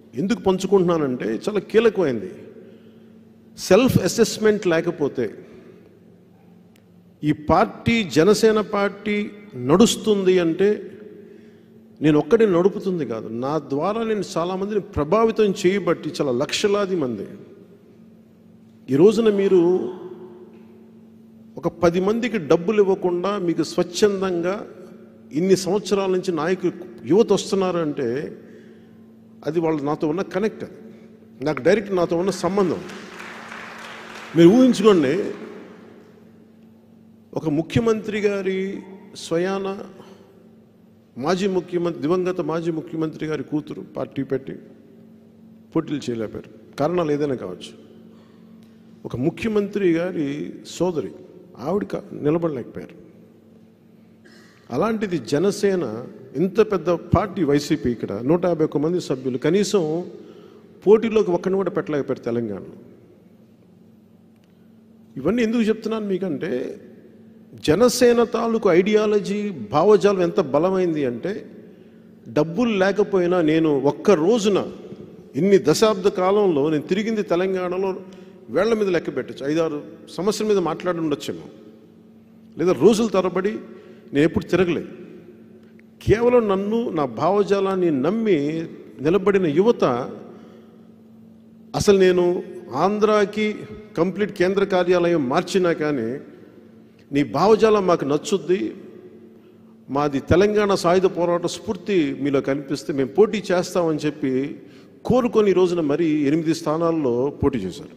ఎందుకు పంచుకుంటున్నానంటే చాలా కీలకమైంది self assessment లేకపోతే ఈ పార్టీ జనసేన పార్టీ నడుస్తుంది అంటే నేను ఒక్కడే నడుపుతుంది కాదు నా ద్వారా నేను చాలామందిని ప్రభావితం చేయబట్టి చాలా లక్షలాది మంది ఈ రోజున మీరు ఒక పది మందికి డబ్బులు ఇవ్వకుండా మీకు స్వచ్ఛందంగా ఇన్ని సంవత్సరాల నుంచి నాయకులు యువత వస్తున్నారు అంటే అది వాళ్ళు నాతో ఉన్న కనెక్ట్ అది నాకు డైరెక్ట్ నాతో ఉన్న సంబంధం మీరు ఊహించుకోండి ఒక ముఖ్యమంత్రి గారి స్వయాన మాజీ ముఖ్యమంత్రి దివంగత మాజీ ముఖ్యమంత్రి గారి కూతురు పార్టీ పెట్టి పోటీలు చేయలేపారు కారణాలు ఏదైనా కావచ్చు ఒక ముఖ్యమంత్రి గారి సోదరి ఆవిడ కా- నిలబడలేకపోయారు అలాంటిది జనసేన ఇంత పెద్ద పార్టీ వైసీపీ ఇక్కడ నూట యాభై ఒక్క మంది సభ్యులు కనీసం పోటీలోకి ఒక్కడిని కూడా పెట్టలేకపోయారు తెలంగాణలో ఇవన్నీ ఎందుకు చెప్తున్నాను మీకంటే జనసేన తాలూకు ఐడియాలజీ భావజాలం ఎంత బలమైంది అంటే డబ్బులు లేకపోయినా నేను ఒక్క రోజున ఇన్ని దశాబ్ద కాలంలో నేను తిరిగింది తెలంగాణలో వేళ్ల మీద లెక్క పెట్టచ్చు ఐదారు సమస్యల మీద మాట్లాడి ఉండొచ్చేమో లేదా రోజుల తరబడి నేను ఎప్పుడు తిరగలేదు కేవలం నన్ను నా భావజాలాన్ని నమ్మి నిలబడిన యువత అసలు నేను ఆంధ్రాకి కంప్లీట్ కేంద్ర కార్యాలయం మార్చినా కానీ నీ భావజాలం మాకు నచ్చుద్ది మాది తెలంగాణ సాయుధ పోరాట స్ఫూర్తి మీలో కనిపిస్తే మేము పోటీ చేస్తామని చెప్పి కోరుకొని ఈ రోజున మరి ఎనిమిది స్థానాల్లో పోటీ చేశారు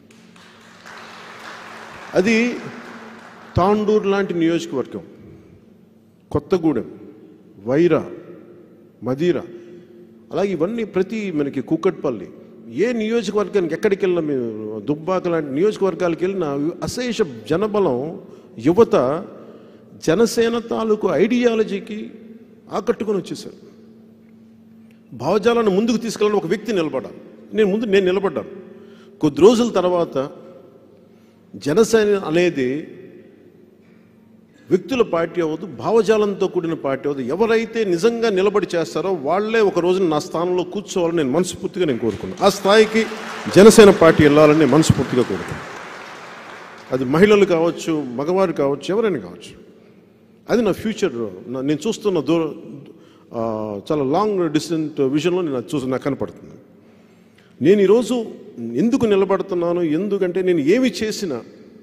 అది తాండూరు లాంటి నియోజకవర్గం కొత్తగూడెం వైరా మదీరా అలాగే ఇవన్నీ ప్రతి మనకి కూకట్పల్లి ఏ నియోజకవర్గానికి ఎక్కడికి వెళ్ళినా మేము దుబ్బాక లాంటి నియోజకవర్గాలకు వెళ్ళినా అశేష జనబలం యువత జనసేన తాలూకు ఐడియాలజీకి ఆకట్టుకొని వచ్చేసారు భావజాలాన్ని ముందుకు తీసుకెళ్ళిన ఒక వ్యక్తి నిలబడాలి నేను ముందు నేను నిలబడ్డాను కొద్ది రోజుల తర్వాత జనసేన అనేది వ్యక్తుల పార్టీ అవ్వదు భావజాలంతో కూడిన పార్టీ అవ్వదు ఎవరైతే నిజంగా నిలబడి చేస్తారో వాళ్ళే ఒక రోజున నా స్థానంలో కూర్చోవాలని నేను మనస్ఫూర్తిగా నేను కోరుకున్నాను ఆ స్థాయికి జనసేన పార్టీ వెళ్ళాలని నేను మనస్ఫూర్తిగా కోరుకున్నాను అది మహిళలు కావచ్చు మగవారు కావచ్చు ఎవరైనా కావచ్చు అది నా ఫ్యూచర్ నా- నేను చూస్తున్న దూర ఆ, చాలా లాంగ్ డిస్టెంట్ విజన్లో నేను అది చూసి నాకు కనపడుతుంది నేను ఈరోజు ఎందుకు నిలబడుతున్నాను ఎందుకంటే నేను ఏమి చేసినా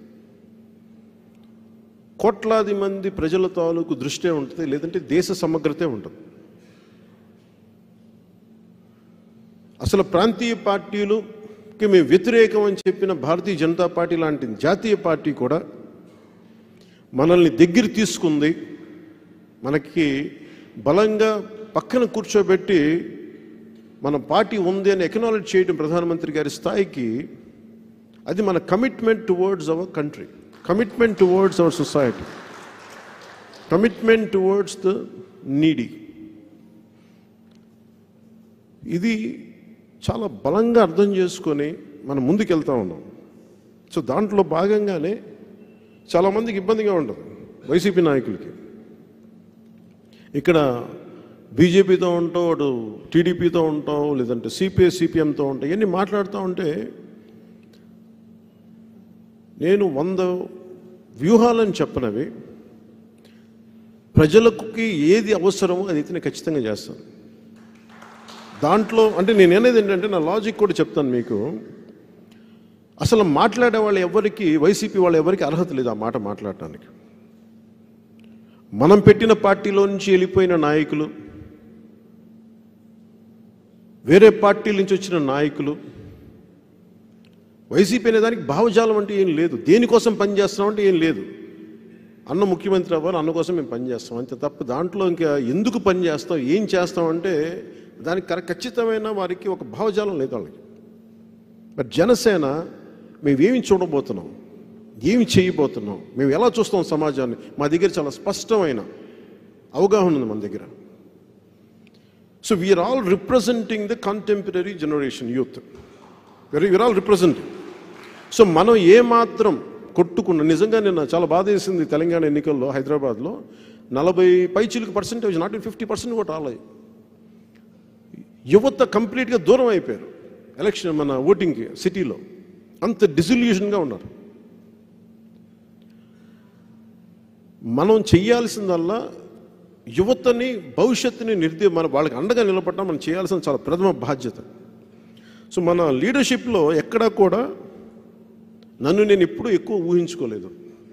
కోట్లాది మంది ప్రజల తాలూకు దృష్టే ఉంటుంది లేదంటే దేశ సమగ్రతే ఉంటుంది అసలు ప్రాంతీయ పార్టీలుకి మేము వ్యతిరేకం అని చెప్పిన భారతీయ జనతా పార్టీ లాంటి జాతీయ పార్టీ కూడా మనల్ని దగ్గర తీసుకుంది మనకి బలంగా పక్కన కూర్చోబెట్టి మన పార్టీ ఉంది అని ఎకనాలజ్ చేయడం ప్రధానమంత్రి గారి స్థాయికి అది మన commitment towards our country commitment towards our society commitment towards the needy ఇది చాలా బలంగా అర్థం చేసుకొని మనం ముందుకెళ్తా ఉన్నాం సో దాంట్లో భాగంగానే చాలామందికి ఇబ్బందిగా ఉంటుంది వైసీపీ నాయకులకి ఇక్కడ బీజేపీతో ఉంటావు అటు టీడీపీతో ఉంటావు లేదంటే సిపిఐ సిపిఎంతో ఉంటావు ఇవన్నీ మాట్లాడుతూ ఉంటే నేను వంద వ్యూహాలను చెప్పనవి ప్రజలకి ఏది అవసరమో అది అయితే నేను ఖచ్చితంగా చేస్తాను దాంట్లో అంటే నేను అనేది ఏంటంటే నా లాజిక్ కూడా చెప్తాను మీకు అసలు మాట్లాడే వాళ్ళు ఎవరికి వైసీపీ వాళ్ళు ఎవరికి అర్హత లేదు ఆ మాట మాట్లాడటానికి మనం పెట్టిన పార్టీలో నుంచి వెళ్ళిపోయిన నాయకులు వేరే పార్టీల నుంచి వచ్చిన నాయకులు వైసీపీ అనే దానికి భావజాలం అంటే ఏం లేదు దేనికోసం పనిచేస్తున్నాం అంటే ఏం లేదు అన్న ముఖ్యమంత్రి అవ్వాలి అన్న కోసం మేము పనిచేస్తాం అంతే తప్ప దాంట్లో ఇంకా ఎందుకు పని చేస్తాం ఏం చేస్తాం అంటే దానికి కర- ఖచ్చితమైన వారికి ఒక భావజాలం లేదు వాళ్ళకి బట్ జనసేన మేమేమి చూడబోతున్నాం ఏమి చేయబోతున్నాం మేము ఎలా చూస్తాం సమాజాన్ని మా దగ్గర చాలా స్పష్టమైన అవగాహన ఉంది మన దగ్గర so we are all representing the contemporary generation youth we are all representing so మనం ఏమాత్రం కొట్టుకున్న నిజంగా నిన్న చాలా బాధ వేసింది తెలంగాణ ఎన్నికల్లో హైదరాబాద్లో నలభై పైచిలకు పర్సెంటేజ్ నాట్ ఫిఫ్టీ పర్సెంట్ కూడా రాలేదు యువత కంప్లీట్గా దూరం అయిపోయారు ఎలక్షన్ మన ఓటింగ్కి సిటీలో అంత డిసొల్యూషన్గా ఉన్నారు మనం చేయాల్సిందల్లా యువతని భవిష్యత్తుని నిర్దే మన వాళ్ళకి అండగా నిలబడడం మనం చేయాల్సిన చాలా ప్రథమ బాధ్యత సో మన లీడర్షిప్లో ఎక్కడా కూడా నన్ను నేను ఎప్పుడూ ఎక్కువ ఊహించుకోలేదు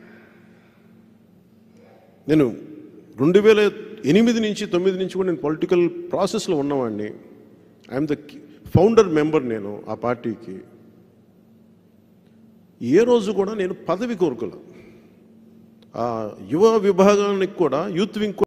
నేను రెండు వేల ఎనిమిది నుంచి తొమ్మిది నుంచి కూడా నేను పొలిటికల్ ప్రాసెస్లో ఉన్నవాడిని ఐఎమ్ ద ఫౌండర్ మెంబర్ నేను ఆ పార్టీకి ఏ రోజు కూడా నేను పదవి కోరుకోలే ఆ యువ విభాగానికి కూడా యూత్ వింగ్